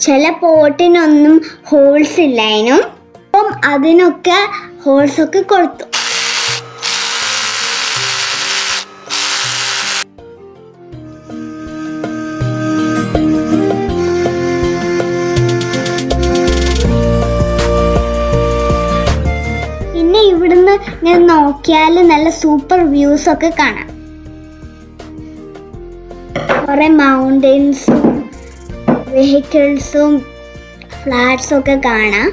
ചില പോട്ടിനൊന്നും ഹോൾസ് ഇല്ലായിരുന്നു അപ്പം അതിനൊക്കെ ഹോൾസ് ഒക്കെ കൊടുത്തു പിന്നെ ഇവിടുന്ന് ഇങ്ങനെ നോക്കിയാൽ നല്ല സൂപ്പർ വ്യൂസ് ഒക്കെ കാണാം കുറെ മൗണ്ടൻസും വെഹിക്കിൾസും ഫ്ലാറ്റ്സും ഒക്കെ കാണാം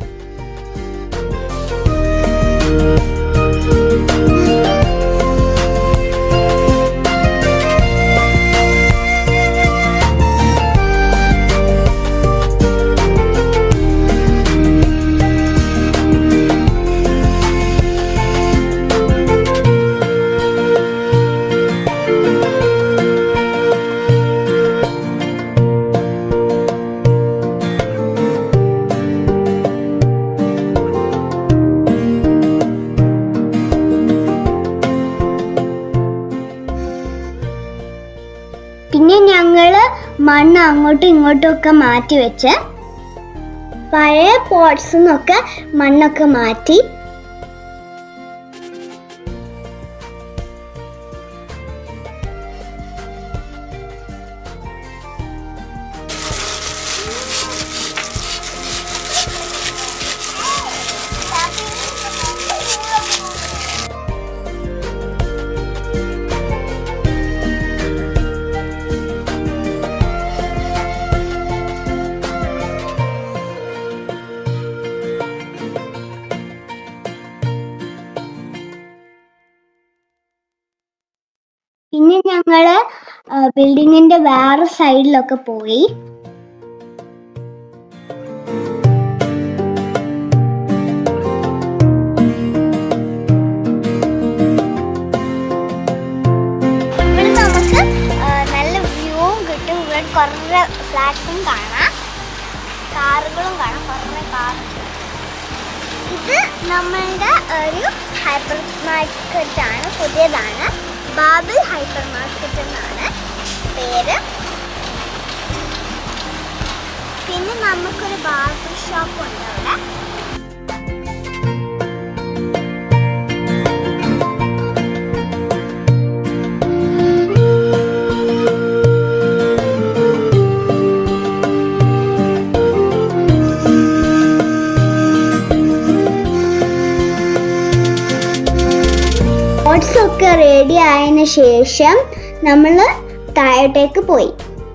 പിന്നെ ഞങ്ങള് മണ്ണ് അങ്ങോട്ടും ഇങ്ങോട്ടും ഒക്കെ മാറ്റി വെച്ച് പഴയ പോട്ട്സ് നിന്നൊക്കെ മണ്ണൊക്കെ മാറ്റി പിന്നെ ഞങ്ങള് ബിൽഡിങ്ങിന്റെ വേറെ സൈഡിലൊക്കെ പോയി ഇവിടെ നമുക്ക് ആ, നല്ല വ്യൂവും കിട്ടും ഇവിടെ കുറേ ഫ്ലാറ്റ്സും കാണാം കാറുകളും കാണാം കുറേ കാർ ഇത് നമ്മളുടെ ഒരു ഹൈപ്പർ മാർക്കറ്റ് ആണ് പുതിയതാണ് ബാബിൾ ഹൈപ്പർ മാർക്കറ്റ് എന്നാണ് പേര് പിന്നെ നമുക്കൊരു ബാർബർ ഷോപ്പ് ഉണ്ട് അവിടെ ഓട്സ് ഒക്കെ റെഡി ആയതിനു ശേഷം നമ്മൾ താഴോട്ടേക്ക് പോയി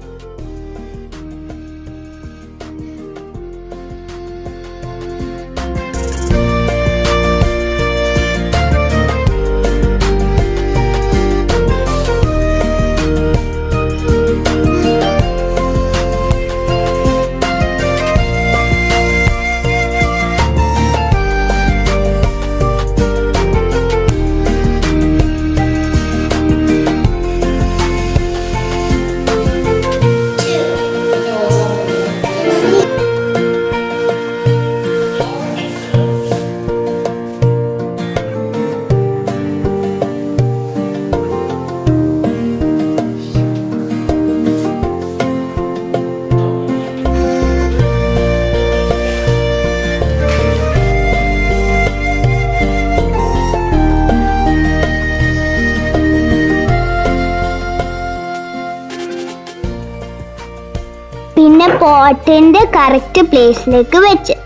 പിന്നെ പോട്ടിന്റെ കറക്റ്റ് പ്ലേസിലേക്ക് വെച്ച്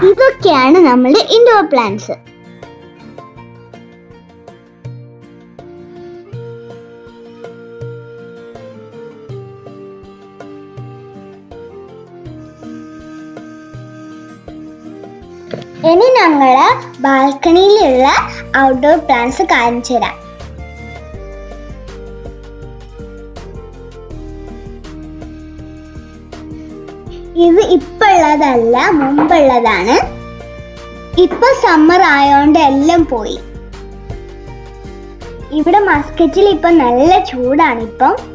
ഇതൊക്കെയാണ് നമ്മളുടെ ഇൻഡോർ പ്ലാന്റ്സ് ഇനി ഞങ്ങള് ബാൽക്കണിയിലുള്ള ഔട്ട്ഡോർ പ്ലാന്റ്സ് കാണിച്ചു തരാം ഇത് ഇപ്പൊ ഉള്ളതല്ല മുമ്പുള്ളതാണ് ഇപ്പൊ സമ്മർ ആയോണ്ട് എല്ലാം പോയി ഇവിടെ മസ്കറ്റിൽ ഇപ്പൊ നല്ല ചൂടാണ് ഇപ്പം